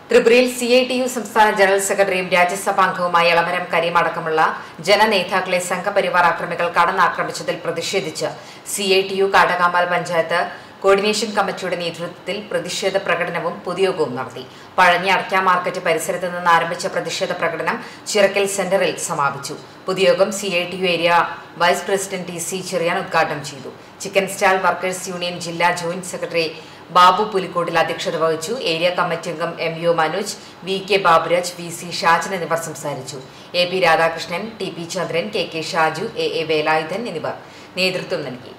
ത്രിപുരയിൽ C I T U സംസ്ഥാന general സെക്രട്ടറിയും രാജ്യസഭാംഗവുമായ എളമരം കരീം അടക്കമുള്ള ജനനേതാക്കളെ സംഘപരിവാർ അക്രമികൾ കടന്നാക്രമിച്ചതിൽ പ്രതിഷേധിച്ച് C I T U Kattakampal panchayat coordination കമ്മിറ്റിയുടെ നേതൃത്വത്തിൽ പ്രതിഷേധ പ്രകടനവും പൊതുയോഗവും നടത്തി പഴഞ്ഞി അടയ്ക്ക മാർക്കറ്റ് പരിസരത്ത് നിന്ന് ആരംഭിച്ച പ്രതിഷേധ പ്രകടനം ചിറക്കൽ സെന്ററിൽ സമാപിച്ചു പൊതുയോഗം C I T U area vice president T C Cheriyan ഉദ്ഘാടനം ചെയ്തു ചിക്കൻ സ്റ്റാൾ വർക്കേഴ്സ് യൂണിയൻ ജില്ലാ ജോയിന്റ് സെക്രട്ടറി ബാബു പുലിക്കോട്ടിൽ അധ്യക്ഷത വഹിച്ചു ഏരിയ കമ്മിറ്റി അംഗം M U Manoj V K Baburaj V C Shajan എന്നിവർ സംസാരിച്ചു A P Radhakrishnan T P Chandran K K Shaju A A Velayudhan എന്നിവർ നേതൃത്വം നൽകി